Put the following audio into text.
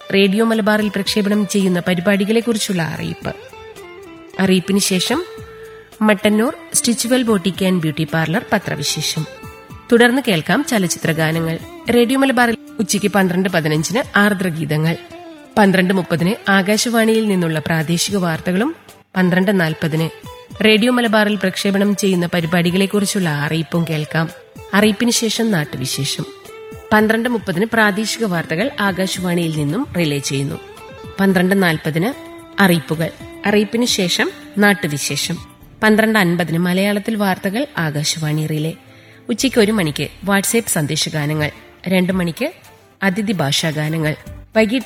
radio മലബാറിൽ പ്രക്ഷേപണം ചെയ്യുന്ന പരിപാടികളെക്കുറിച്ചുള്ള അറിയിപ്പ് അറിയിപ്പിന് ശേഷം Mattannur stitch well boutique and beauty parlour പത്രവിശേഷം തുടർന്ന് കേൾക്കാം ചലച്ചിത്ര ഗാനങ്ങൾ റേഡിയോ മലബാറിൽ ഉച്ചയ്ക്ക് പന്ത്രണ്ട് പതിനഞ്ചിന് ആർദ്രഗീതങ്ങൾ പന്ത്രണ്ട് മുപ്പതിന് ആകാശവാണിയിൽ നിന്നുള്ള പ്രാദേശിക വാർത്തകളും പന്ത്രണ്ട് നാൽപ്പതിന് റേഡിയോ മലബാറിൽ പ്രക്ഷേപണം ചെയ്യുന്ന പരിപാടികളെക്കുറിച്ചുള്ള അറിയിപ്പും കേൾക്കാം അറിയിപ്പിന് ശേഷം നാട്ടുവിശേഷം പന്ത്രണ്ട് മുപ്പതിന് പ്രാദേശിക വാർത്തകൾ ആകാശവാണിയിൽ നിന്നും റിലേ ചെയ്യുന്നു പന്ത്രണ്ട് നാൽപ്പതിന് അറിയിപ്പുകൾ അറിയിപ്പിന് ശേഷം നാട്ടുവിശേഷം പന്ത്രണ്ട് അൻപതിന് മലയാളത്തിൽ വാർത്തകൾ ആകാശവാണി റിലേ ഉച്ചയ്ക്ക് ഒരു മണിക്ക് വാട്സ്ആപ്പ് സന്ദേശഗാനങ്ങൾ രണ്ട് മണിക്ക് അതിഥി ഭാഷാ ഗാനങ്ങൾ വൈകിട്ട്